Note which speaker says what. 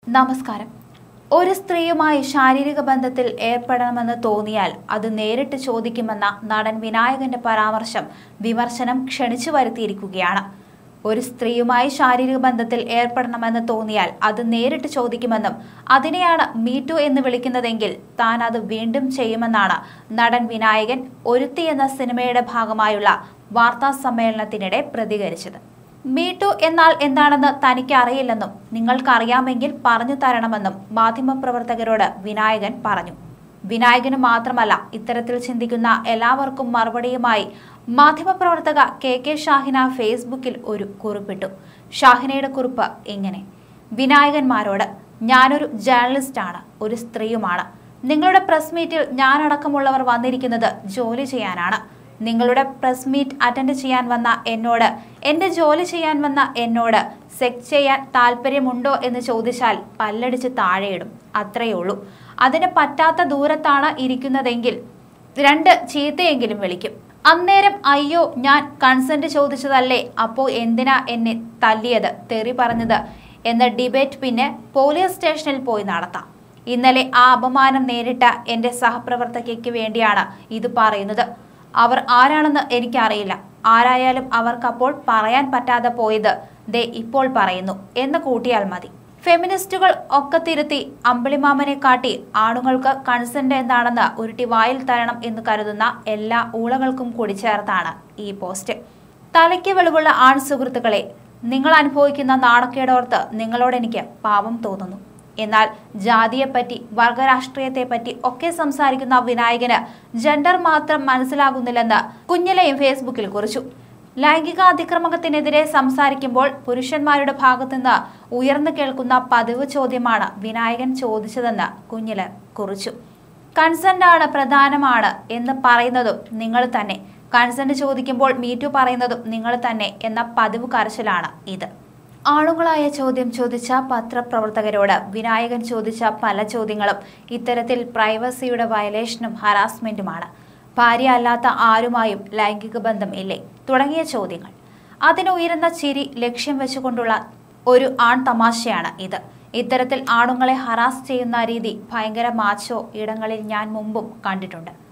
Speaker 1: നമസ്കാരം ഒരു സ്ത്രീയുമായി ശാരീരിക ബന്ധത്തിൽ ഏർപ്പെടണമെന്ന് തോന്നിയാൽ അത് നേരിട്ട് ചോദിക്കുമെന്ന നടൻ വിനായകന്റെ പരാമർശം വിമർശനം ക്ഷണിച്ചു വരുത്തിയിരിക്കുകയാണ് ഒരു സ്ത്രീയുമായി ശാരീരിക ബന്ധത്തിൽ ഏർപ്പെടണമെന്ന് തോന്നിയാൽ അത് നേരിട്ട് ചോദിക്കുമെന്നും അതിനെയാണ് മീറ്റു എന്ന് വിളിക്കുന്നതെങ്കിൽ താൻ അത് വീണ്ടും ചെയ്യുമെന്നാണ് നടൻ വിനായകൻ ഒരുത്തി എന്ന സിനിമയുടെ ഭാഗമായുള്ള വാർത്താ സമ്മേളനത്തിനിടെ പ്രതികരിച്ചത് മീട്ടു എന്നാൽ എന്താണെന്ന് തനിക്ക് അറിയില്ലെന്നും നിങ്ങൾക്കറിയാമെങ്കിൽ പറഞ്ഞു തരണമെന്നും മാധ്യമപ്രവർത്തകരോട് വിനായകൻ പറഞ്ഞു വിനായകന് മാത്രമല്ല ഇത്തരത്തിൽ ചിന്തിക്കുന്ന എല്ലാവർക്കും മറുപടിയുമായി മാധ്യമപ്രവർത്തക കെ കെ ഷാഹിന ഫേസ്ബുക്കിൽ ഒരു കുറിപ്പിട്ടു ഷാഹിനയുടെ കുറിപ്പ് ഇങ്ങനെ വിനായകന്മാരോട് ഞാനൊരു ജേർണലിസ്റ്റാണ് ഒരു സ്ത്രീയുമാണ് നിങ്ങളുടെ പ്രസ് മീറ്റിൽ ഞാനടക്കമുള്ളവർ വന്നിരിക്കുന്നത് ജോലി ചെയ്യാനാണ് നിങ്ങളുടെ പ്രസ് മീറ്റ് അറ്റൻഡ് ചെയ്യാൻ വന്ന എന്നോട് എൻ്റെ ജോലി ചെയ്യാൻ വന്ന എന്നോട് സെക്സ് ചെയ്യാൻ താല്പര്യമുണ്ടോ എന്ന് ചോദിച്ചാൽ പല്ലടിച്ച് താഴെയിടും അത്രയേ ഉള്ളൂ അതിന് പറ്റാത്ത ദൂരത്താണ് ഇരിക്കുന്നതെങ്കിൽ രണ്ട് ചീത്തയെങ്കിലും വിളിക്കും അന്നേരം അയ്യോ ഞാൻ കൺസെന്റ് ചോദിച്ചതല്ലേ അപ്പോ എന്തിനാ എന്നെ തല്ലിയത് തെറി പറഞ്ഞത് എന്ന ഡിബേറ്റ് പിന്നെ പോലീസ് സ്റ്റേഷനിൽ പോയി നടത്താം ഇന്നലെ ആ അപമാനം നേരിട്ട എൻ്റെ സഹപ്രവർത്തകയ്ക്ക് വേണ്ടിയാണ് ഇത് പറയുന്നത് അവർ ആരാണെന്ന് എനിക്കറിയില്ല ആരായാലും അവർക്കപ്പോൾ പറയാൻ പറ്റാതെ പോയത് ദേ ഇപ്പോൾ പറയുന്നു എന്ന് കൂട്ടിയാൽ മതി ഫെമിനിസ്റ്റുകൾ ഒക്കെ തിരുത്തി അമ്പിളിമാമനെ കാട്ടി ആണുങ്ങൾക്ക് കൺസെന്റ് എന്താണെന്ന് ഉരുട്ടി വായിൽ തരണം എന്ന് കരുതുന്ന എല്ലാ ഊളകൾക്കും കൂടി ചേർത്താണ് ഈ പോസ്റ്റ് തലയ്ക്ക് വെളിവുള്ള ആൺ സുഹൃത്തുക്കളെ നിങ്ങൾ അനുഭവിക്കുന്ന നാണക്കേടോർത്ത് നിങ്ങളോട് എനിക്ക് പാവം തോന്നുന്നു എന്നാൽ ജാതിയെപ്പറ്റി വർഗരാഷ്ട്രീയത്തെപ്പറ്റി ഒക്കെ സംസാരിക്കുന്ന വിനായകന് ജെൻഡർ മാത്രം മനസ്സിലാകുന്നില്ലെന്ന് കുഞ്ഞിലയും ഫേസ്ബുക്കിൽ കുറിച്ചു ലൈംഗിക അതിക്രമത്തിനെതിരെ സംസാരിക്കുമ്പോൾ പുരുഷന്മാരുടെ ഭാഗത്തുനിന്ന് ഉയർന്നു കേൾക്കുന്ന പതിവ് ചോദ്യമാണ് വിനായകൻ ചോദിച്ചതെന്ന് കുഞ്ഞില് കുറിച്ചു കൺസെന്റ് ആണ് പ്രധാനമാണ് എന്ന് പറയുന്നതും നിങ്ങൾ തന്നെ കൺസെന്റ് ചോദിക്കുമ്പോൾ മീറ്റു പറയുന്നതും നിങ്ങൾ തന്നെ എന്ന പതിവ് കരച്ചിലാണ് ഇത് ആളുകളായ ചോദ്യം ചോദിച്ച പത്രപ്രവർത്തകരോട് വിനായകൻ ചോദിച്ച പല ചോദ്യങ്ങളും ഇത്തരത്തിൽ പ്രൈവസിയുടെ വയലേഷനും ഹറാസ്മെന്റുമാണ് ഭാര്യ അല്ലാത്ത ആരുമായും ലൈംഗിക ബന്ധം ഇല്ലേ തുടങ്ങിയ ചോദ്യങ്ങൾ അതിനുയരുന്ന ചിരി ലക്ഷ്യം വെച്ചുകൊണ്ടുള്ള ഒരു ആൺ തമാശയാണ് ഇത് ഇത്തരത്തിൽ ആണുങ്ങളെ ഹറാസ് ചെയ്യുന്ന രീതി ഭയങ്കര മാച്ചോ ഇടങ്ങളിൽ ഞാൻ മുമ്പും കണ്ടിട്ടുണ്ട്